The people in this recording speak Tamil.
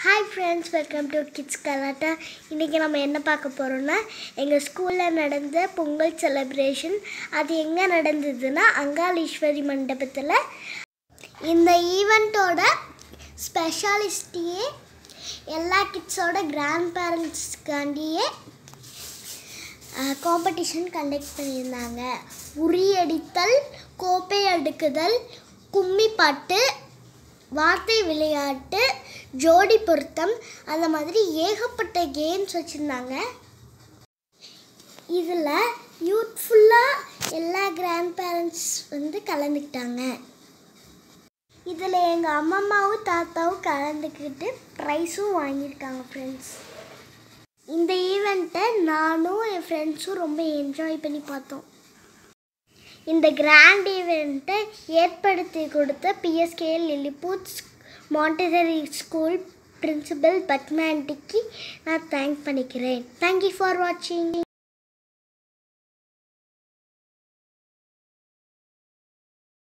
hi friends welcome to kids Galatta இன்றைக்கி நம்ம என்ன பார்க்க போகிறோம்னா எங்கள் ஸ்கூலில் நடந்த பொங்கல் செலிப்ரேஷன் அது எங்கே நடந்ததுன்னா அங்காளீஸ்வரி மண்டபத்தில் இந்த ஈவெண்ட்டோட ஸ்பெஷாலிஸ்டியே எல்லா கிட்ஸோட கிராண்ட் பேரண்ட்ஸ்க்காண்டியே காம்படிஷன் கண்டக்ட் பண்ணியிருந்தாங்க உரியடித்தல் கோப்பை அடுக்குதல் கும்மி பாட்டு வார்த்தை விளையாட்டு ஜோடி பொருத்தம் அந்த மாதிரி ஏகப்பட்ட கேம்ஸ் வச்சுருந்தாங்க இதில் யூத்ஃபுல்லாக எல்லா கிராண்ட் பேரண்ட்ஸ் வந்து கலந்துக்கிட்டாங்க இதில் எங்கள் அம்மம்மாவும் தாத்தாவும் கலந்துக்கிட்டு ப்ரைஸும் வாங்கியிருக்காங்க ஃப்ரெண்ட்ஸ் இந்த ஈவெண்ட்டை நானும் என் ஃப்ரெண்ட்ஸும் ரொம்ப என்ஜாய் பண்ணி பார்த்தோம் இந்த கிராண்ட் ஈவெண்ட்டை ஏற்படுத்தி கொடுத்த BSK Lilliput Montessori school principal பத்மாண்டிக்கு நான் தேங்க் பண்ணிக்கிறேன் தேங்க்யூ ஃபார் வாட்சிங்